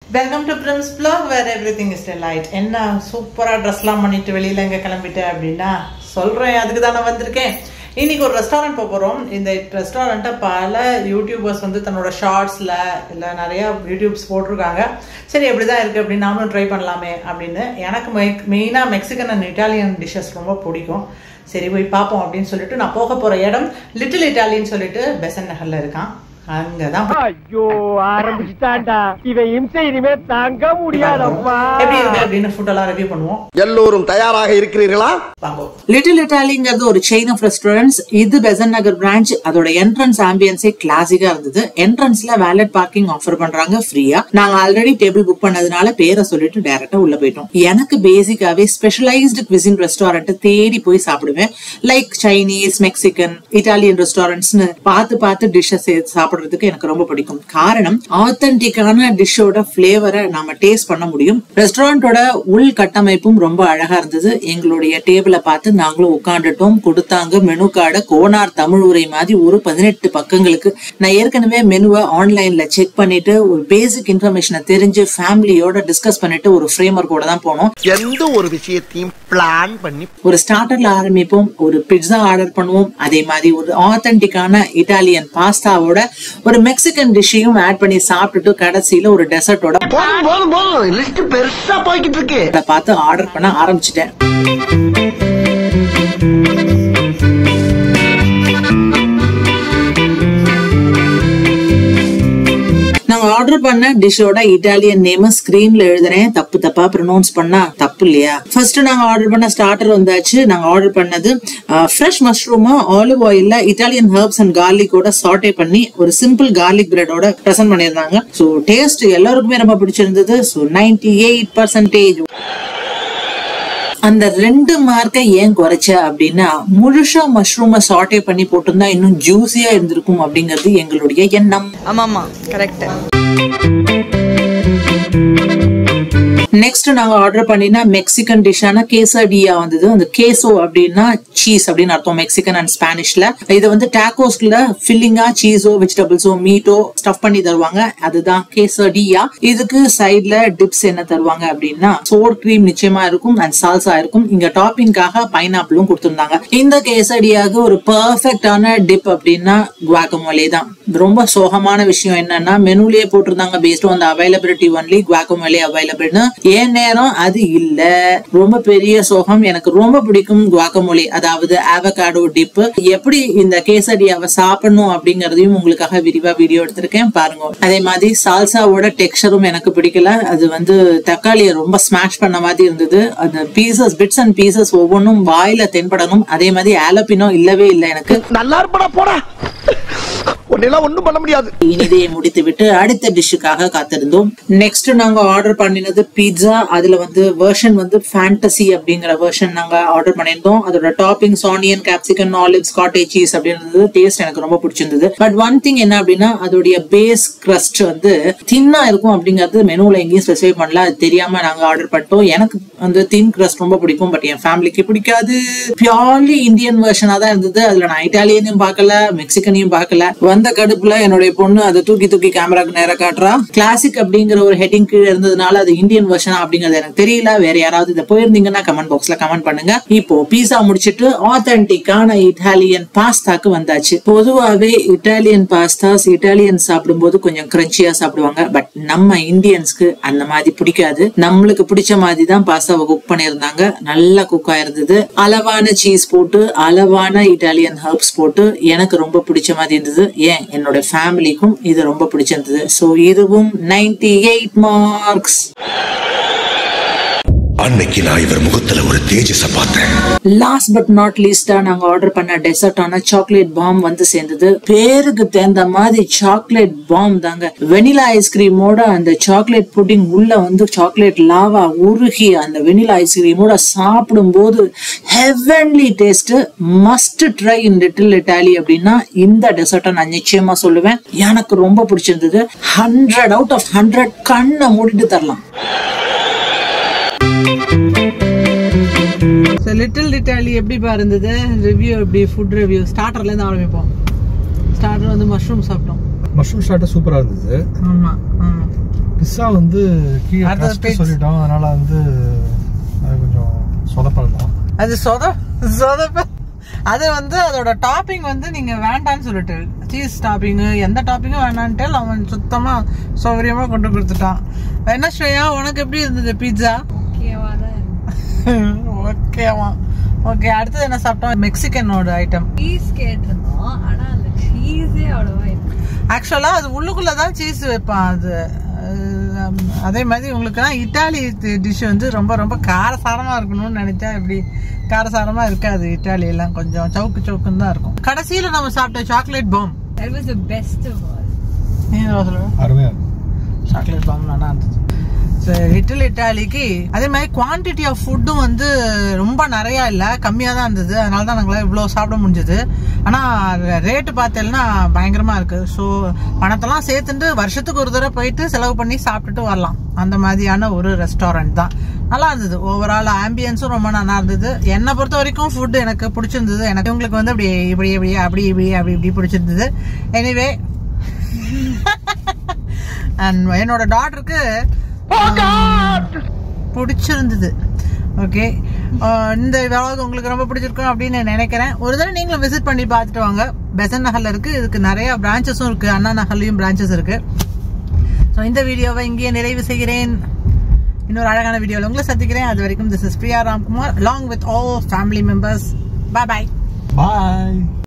Welcome to பிரிம்ஸ் blog where everything is light என்ன சூப்பராக ட்ரெஸ்லாம் பண்ணிட்டு வெளியில் எங்கே கிளம்பிட்டேன் அப்படின்னா சொல்கிறேன் அதுக்கு தான் நான் வந்திருக்கேன் இன்னைக்கு ஒரு ரெஸ்டாரண்ட் போக போகிறோம் இந்த ரெஸ்டாரண்ட்டை பல யூடியூபர்ஸ் வந்து தன்னோட ஷார்ட்ஸில் இல்லை நிறையா யூடியூப்ஸ் போட்டிருக்காங்க சரி எப்படி தான் இருக்குது அப்படின்னு நாமளும் ட்ரை பண்ணலாமே அப்படின்னு எனக்கு மெக் மெயினாக மெக்சிகன் அண்ட் இட்டாலியன் டிஷ்ஷஸ் ரொம்ப பிடிக்கும் சரி போய் பார்ப்போம் அப்படின்னு சொல்லிட்டு நான் போக போகிற இடம் லிட்டில் இட்டாலின்னு சொல்லிட்டு பெசன் நகரில் இருக்கான் அங்கே தான் ஐயோ ஆரம்பிச்சுட்டான்டா இவன் இம்சை இனிமே தாங்க முடியாதப்பா எப்படி இருக்கு அப்படின்னு ஃபுட் எல்லாம் ரிவ்யூ பண்ணுவோம் எல்லோரும் தயாராக இருக்கிறீர்களா வாங்கோ லிட்டில் இட்டாலிங்கிறது ஒரு செயின் ஆஃப் ரெஸ்டாரண்ட்ஸ் இது பெசன் நகர் பிரான்ச் அதோட என்ட்ரன்ஸ் ஆம்பியன்ஸே கிளாசிக்கா இருந்தது என்ட்ரன்ஸ்ல வேலட் பார்க்கிங் ஆஃபர் பண்றாங்க ஃப்ரீயா நாங்க ஆல்ரெடி டேபிள் புக் பண்ணதுனால பேரை சொல்லிட்டு டைரக்டா உள்ள போயிட்டோம் எனக்கு பேசிக்காவே ஸ்பெஷலைஸ்டு குவிசின் ரெஸ்டாரண்ட் தேடி போய் சாப்பிடுவேன் லைக் சைனீஸ் மெக்சிகன் இட்டாலியன் ரெஸ்டாரண்ட்ஸ்னு பார்த்து பார்த்து டிஷ்ஷஸ் சாப்பிடுறதுக்கு எனக்கு ரொம்ப பிடிக்கும் காரணம் ஆத்தென்டிக்கான டிஷ்ஷோட ஃபிளேவரை நாம டேஸ்ட் பண்ண முடியும் ரெஸ்டாரண்டோட உள் கட்டமைப்பும் ரொம்ப அழகா இருந்தது எங்களுடைய டேபிளை பார்த்து நாங்களும் உட்காந்துட்டோம் கொடுத்தாங்க மெனு கார்டை கோனார் தமிழ் உரை மாதிரி ஒரு பதினெட்டு பக்கங்களுக்கு நான் ஏற்கனவே மெனுவை ஆன்லைன்ல செக் பண்ணிட்டு ஒரு பேசிக் இன்ஃபர்மேஷனை தெரிஞ்சு ஃபேமிலியோட டிஸ்கஸ் பண்ணிட்டு ஒரு ஃப்ரேமர் கூட தான் போனோம் எந்த ஒரு விஷயத்தையும் பிளான் பண்ணி ஒரு ஸ்டார்டர்ல ஆரம்பிப்போம் ஒரு பிட்சா ஆர்டர் பண்ணுவோம் அதே மாதிரி ஒரு ஆத்தென்டிக்கான இட்டாலியன் பாஸ்தாவோட ஒரு மெக்சிகன் டிஷ்ஷையும் ஆட் பண்ணி சாப்பிட்டுட்டு கடைசியில ஒரு டெசர்ட்டோட போதும் போதும் போதும் லிஸ்ட் பெருசா போய்கிட்டு இருக்கு பார்த்து ஆர்டர் பண்ண ஆரம்பிச்சிட்டேன் நாங்க ஆர்டர் பண்ண டிஷ்ஷோட இட்டாலியன் நேம் ஸ்கிரீன்ல எழுதுறேன் தப்பு தப்பா ப்ரொனவுன்ஸ் பண்ணா தப்பு இல்லையா ஃபர்ஸ்ட் நாங்க ஆர்டர் பண்ண ஸ்டார்டர் வந்தாச்சு நாங்க ஆர்டர் பண்ணது ஃப்ரெஷ் மஷ்ரூம் ஆலிவ் ஆயில்ல இட்டாலியன் ஹர்ப்ஸ் அண்ட் கார்லிக்கோட சாட்டே பண்ணி ஒரு சிம்பிள் கார்லிக் பிரெடோட ப்ரெசென்ட் பண்ணியிருந்தாங்க ஸோ டேஸ்ட் எல்லாருக்குமே ரொம்ப பிடிச்சிருந்தது ஸோ நைன்டி எயிட் பர்சன்டேஜ் அந்த ரெண்டு மார்க்கை ஏன் குறைச்ச அப்படின்னா முழுசா மஷ்ரூமை சாட்டே பண்ணி போட்டிருந்தா இன்னும் ஜூஸியா இருந்திருக்கும் அப்படிங்கிறது எங்களுடைய எண்ணம் ஆமாமா கரெக்ட் நெக்ஸ்ட் நாங்க ஆர்டர் பண்ணினா மெக்சிகன் டிஷ்ஷான கேசடியா வந்தது அந்த கேசோ அப்படின்னா சீஸ் அப்படின்னு அர்த்தம் மெக்சிகன் அண்ட் ஸ்பானிஷ்ல இது வந்து டாக்கோஸ்ல ஃபில்லிங்கா சீஸோ வெஜிடபிள்ஸோ மீட்டோ ஸ்டஃப் பண்ணி தருவாங்க அதுதான் கேசடியா இதுக்கு சைட்ல டிப்ஸ் என்ன தருவாங்க அப்படின்னா சோர் கிரீம் நிச்சயமா இருக்கும் அண்ட் சால்சா இருக்கும் இங்க டாப்பிங்காக பைனாப்பிளும் கொடுத்திருந்தாங்க இந்த கேசடியாவுக்கு ஒரு பர்ஃபெக்டான டிப் அப்படின்னா குவாக்கமோலே தான் ரொம்ப சோகமான விஷயம் என்னன்னா மெனுலயே போட்டிருந்தாங்க based on availability only guacamole அவைலபிள்னு ஏன் நேரம் அது இல்ல ரொம்ப பெரிய சோகம் எனக்கு ரொம்ப பிடிக்கும் குவாக்கமோலே அதாவது ஆவகாடோ டிப் எப்படி இந்த கேசடியாவை சாப்பிடணும் அப்படிங்கறதையும் உங்களுக்காக விரிவா வீடியோ எடுத்திருக்கேன் பாருங்க அதே மாதிரி சால்சாவோட டெக்ஸ்டரும் எனக்கு பிடிக்கல அது வந்து தக்காளியை ரொம்ப ஸ்மாஷ் பண்ண மாதிரி இருந்தது அந்த பீசஸ் பிட்ஸ் அண்ட் பீசஸ் ஒவ்வொன்றும் வாயில தென்படணும் அதே மாதிரி ஆலப்பினோ இல்லவே இல்லை எனக்கு நல்லா இருப்படா போடா உன்னெல்லாம் ஒண்ணும் பண்ண முடியாது இனிதையை முடித்து விட்டு அடுத்த டிஷ்ஷுக்காக காத்திருந்தோம் நெக்ஸ்ட் நாங்க ஆர்டர் பண்ணினது பீட்சா அதுல வந்து வெர்ஷன் வந்து ஃபேண்டசி அப்படிங்கிற வெர்ஷன் நாங்க ஆர்டர் பண்ணியிருந்தோம் அதோட toppings onion capsicum olives cottage cheese அப்படின்றது டேஸ்ட் எனக்கு ரொம்ப பிடிச்சிருந்தது பட் ஒன் திங் என்ன அப்படின்னா அதோடைய பேஸ் கிரஸ்ட் வந்து தின்னா இருக்கும் அப்படிங்கிறது மெனுல எங்கேயும் ஸ்பெசிஃபை பண்ணல அது தெரியாம நாங்க ஆர்டர் பண்ணிட்டோம் எனக்கு வந்து தின் கிரஸ்ட் ரொம்ப பிடிக்கும் பட் என் ஃபேமிலிக்கு பிடிக்காது பியூர்லி இந்தியன் வெர்ஷனா தான் இருந்தது அதுல நான் இட்டாலியனையும் பார்க்கல மெக்சிகனையும் பார்க்கல வந்த கடுப்புல என்னுடைய பொண்ணு அதை தூக்கி தூக்கி கேமராக்கு நேரா காட்டுறா கிளாசிக் அப்படிங்கிற ஒரு ஹெட்டிங் கீழே இருந்ததுனால அது இந்தியன் வெர்ஷனா அப்படிங்கிறது எனக்கு தெரியல வேற யாராவது இதை போயிருந்தீங்கன்னா கமெண்ட் பாக்ஸ்ல கமெண்ட் பண்ணுங்க இப்போ பீஸா முடிச்சிட்டு ஆத்தென்டிக்கான இட்டாலியன் பாஸ்தாக்கு வந்தாச்சு பொதுவாவே இட்டாலியன் பாஸ்தாஸ் இட்டாலியன் சாப்பிடும்போது கொஞ்சம் கிரன்ச்சியா சாப்பிடுவாங்க பட் நம்ம இந்தியன்ஸ்க்கு அந்த மாதிரி பிடிக்காது நம்மளுக்கு பிடிச்ச மாதிரி தான் பாஸ்தாவை குக் பண்ணியிருந்தாங்க நல்லா குக் ஆயிருந்தது அளவான சீஸ் போட்டு அளவான இட்டாலியன் ஹர்ப்ஸ் போட்டு எனக்கு ரொம்ப பிடிச்ச மாதிரி இருந்தது ஏன் என்னோட ஃபேமிலிக்கும் இது ரொம்ப பிடிச்சிருந்தது ஸோ இதுவும் நைன்டி எயிட் மார்க்ஸ் அன்னைக்கு நான் இவர் முகத்துல ஒரு தேஜஸ பார்த்தேன் லாஸ்ட் பட் நாட் லீஸ்டா நாங்க ஆர்டர் பண்ண டெசர்ட்டான சாக்லேட் பாம் வந்து சேர்ந்தது பேருக்கு தகுந்த மாதிரி சாக்லேட் பாம் தாங்க வெனிலா ஐஸ்கிரீமோட அந்த சாக்லேட் புட்டிங் உள்ள வந்து சாக்லேட் லாவா உருகி அந்த வெனிலா ஐஸ்கிரீமோட சாப்பிடும்போது heavenly taste must try in Little Italy அப்படின்னா இந்த டெசர்ட்டை நான் நிச்சயமா சொல்லுவேன் எனக்கு ரொம்ப பிடிச்சிருந்தது ஹண்ட்ரட் அவுட் ஆஃப் ஹண்ட்ரட் கண்ணை மூடிட்டு தரலாம் ஸோ லிட்டில் இட்டாலி எப்படி இருந்தது ரிவ்யூ எப்படி ஃபுட் ரிவ்யூ ஸ்டார்டர்லேருந்து ஆரம்பிப்போம் ஸ்டார்டர் வந்து மஷ்ரூம் சாப்பிட்டோம் மஷ்ரூம் ஸ்டார்டர் சூப்பரா இருந்தது ஆமாம் பிஸ்ஸா வந்து கீழே அடுத்தது crust pizza. சொல்லிட்டோம் அதனால வந்து அது கொஞ்சம் சொதப்பல் தான் அது சொத சொதப்ப அது வந்து அதோட டாப்பிங் வந்து நீங்க வேண்டான்னு சொல்லிட்டு சீஸ் டாப்பிங் எந்த டாப்பிங்கும் வேணான்ட்டு அவன் சுத்தமா சௌகரியமா கொண்டு கொடுத்துட்டான் என்ன ஸ்ரேயா உனக்கு எப்படி இருந்தது பீட்சா ஓகேவா தான் இருக்கு ஓகேவா ஓகே அடுத்தது என்ன சாப்பிட்டோம் மெக்சிகனோட ஐட்டம் சீஸ் கேட்டிருந்தோம் ஆனா அந்த சீஸே அவ்வளவா இல்லை ஆக்சுவலா அது உள்ளுக்குள்ள தான் சீஸ் வைப்பான் அது அஹ் அதே மாதிரி உங்களுக்குலாம் இட்டாலி டிஷ் வந்து ரொம்ப ரொம்ப காரசாரமா இருக்கணும்னு நினைச்சா இப்படி காரசாரமா இருக்காது இட்டாலி எல்லாம் கொஞ்சம் சவுக்கு சவுக்குன்னு தான் இருக்கும் கடைசியில நம்ம சாப்பிட்ட chocolate bomb that was the best of all நீ என்ன சொல்லுங்க அருமையா இருக்கும் சாக்லேட் பாம் நல்லா இருந்துச்சு ஸோ இட்டலி இட்டாலிக்கு அதே மாதிரி குவான்டிட்டி ஆஃப் ஃபுட்டும் வந்து ரொம்ப நிறையா இல்லை கம்மியாக தான் இருந்தது அதனால தான் நாங்களாம் இவ்வளோ சாப்பிட முடிஞ்சது ஆனால் ரேட்டு பார்த்தேன்னா பயங்கரமாக இருக்குது ஸோ பணத்தெல்லாம் சேர்த்துட்டு வருஷத்துக்கு ஒரு தடவை போயிட்டு செலவு பண்ணி சாப்பிட்டுட்டு வரலாம் அந்த மாதிரியான ஒரு ரெஸ்டாரண்ட் தான் நல்லா இருந்தது ஓவரால் ஆம்பியன்ஸும் ரொம்ப நல்லா இருந்தது என்னை பொறுத்த வரைக்கும் ஃபுட் எனக்கு பிடிச்சிருந்தது எனக்கு உங்களுக்கு வந்து அப்படி இப்படி இப்படி அப்படி இப்படி அப்படி இப்படி பிடிச்சிருந்தது எனிவே அண்ட் என்னோட டாட்டருக்கு பிடிச்சிருந்தது ஓகே இந்த விலாக் உங்களுக்கு ரொம்ப பிடிச்சிருக்கும் அப்படின்னு நினைக்கிறேன் ஒரு தடவை நீங்களும் விசிட் பண்ணி பார்த்துட்டு வாங்க பெசன் நகர்ல இருக்கு இதுக்கு நிறைய பிரான்ச்சஸும் இருக்கு அண்ணா நகர்லயும் பிரான்ச்சஸ் இருக்கு ஸோ இந்த வீடியோவை இங்கேயே நிறைவு செய்கிறேன் இன்னொரு அழகான வீடியோவில் உங்களை சந்திக்கிறேன் அது வரைக்கும் this is Priya Ramkumar along with all family members bye bye bye